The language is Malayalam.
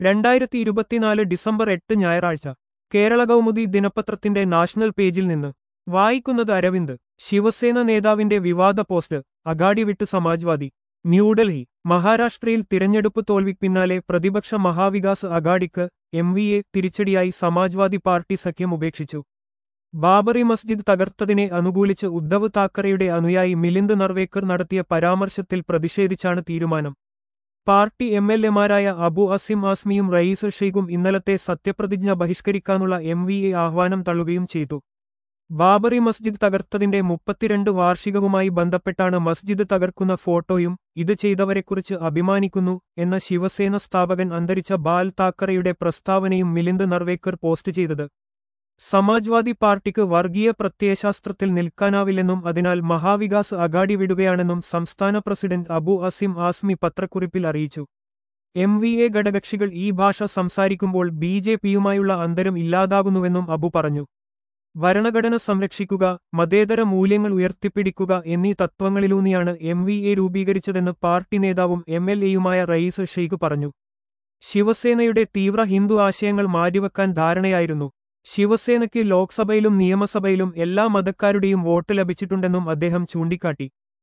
രണ്ടായിരത്തി ഇരുപത്തിനാല് ഡിസംബർ എട്ട് ഞായറാഴ്ച കേരള കൗമുദി ദിനപത്രത്തിന്റെ നാഷണൽ പേജിൽ നിന്ന് വായിക്കുന്നത് അരവിന്ദ് ശിവസേന നേതാവിന്റെ വിവാദ പോസ്റ്റ് അഗാഡി വിട്ട് സമാജ്വാദി ന്യൂഡൽഹി മഹാരാഷ്ട്രയിൽ തിരഞ്ഞെടുപ്പ് തോൽവിക്ക് പിന്നാലെ പ്രതിപക്ഷ മഹാവികാസ് അഗാഡിക്ക് എം വി എ തിരിച്ചടിയായി സമാജ്വാദി പാർട്ടി സഖ്യം ഉപേക്ഷിച്ചു ബാബറി മസ്ജിദ് തകർത്തതിനെ അനുകൂലിച്ച് ഉദ്ധവ് താക്കറെയുടെ അനുയായി മിലിന്ദ് നർവേക്കർ നടത്തിയ പരാമർശത്തിൽ പ്രതിഷേധിച്ചാണ് തീരുമാനം പാർട്ടി എം എൽ എമാരായ അബു അസിം ആസ്മിയും റയീസ് ഷെയ്ഖും ഇന്നലത്തെ സത്യപ്രതിജ്ഞ ബഹിഷ്കരിക്കാനുള്ള എം വി എ ആഹ്വാനം തള്ളുകയും ചെയ്തു ബാബറി മസ്ജിദ് തകർത്തതിന്റെ മുപ്പത്തിരണ്ട് വാർഷികവുമായി ബന്ധപ്പെട്ടാണ് മസ്ജിദ് തകർക്കുന്ന ഫോട്ടോയും ഇത് ചെയ്തവരെക്കുറിച്ച് അഭിമാനിക്കുന്നു എന്ന ശിവസേന സ്ഥാപകൻ അന്തരിച്ച ബാൽ താക്കറെയുടെ പ്രസ്താവനയും മിലിന്ദ് നർവേക്കർ പോസ്റ്റ് ചെയ്തത് സമാജ്വാദി പാർട്ടിക്ക് വർഗീയ പ്രത്യയശാസ്ത്രത്തിൽ നിൽക്കാനാവില്ലെന്നും അതിനാൽ മഹാവികാസ് അഗാഡി വിടുകയാണെന്നും സംസ്ഥാന പ്രസിഡന്റ് അബു അസിം ആസ്മി പത്രക്കുറിപ്പിൽ അറിയിച്ചു എം വി എ ഘടകക്ഷികൾ ഈ ഭാഷ സംസാരിക്കുമ്പോൾ ബി ജെ പിയുമായുള്ള അന്തരം ഇല്ലാതാകുന്നുവെന്നും അബു പറഞ്ഞു ഭരണഘടന സംരക്ഷിക്കുക മതേതര മൂല്യങ്ങൾ ഉയർത്തിപ്പിടിക്കുക എന്നീ തത്വങ്ങളിലൂന്നിയാണ് എം വി എ രൂപീകരിച്ചതെന്ന് പാർട്ടി നേതാവും എം എൽ എയുമായ റയീസ് ഷെയ്ഖ് പറഞ്ഞു ശിവസേനയുടെ തീവ്ര ഹിന്ദു ആശയങ്ങൾ മാറ്റിവെക്കാൻ ധാരണയായിരുന്നു ശിവസേനയ്ക്ക് ലോക്സഭയിലും നിയമസഭയിലും എല്ലാ മതക്കാരുടെയും വോട്ട് ലഭിച്ചിട്ടുണ്ടെന്നും അദ്ദേഹം ചൂണ്ടിക്കാട്ടി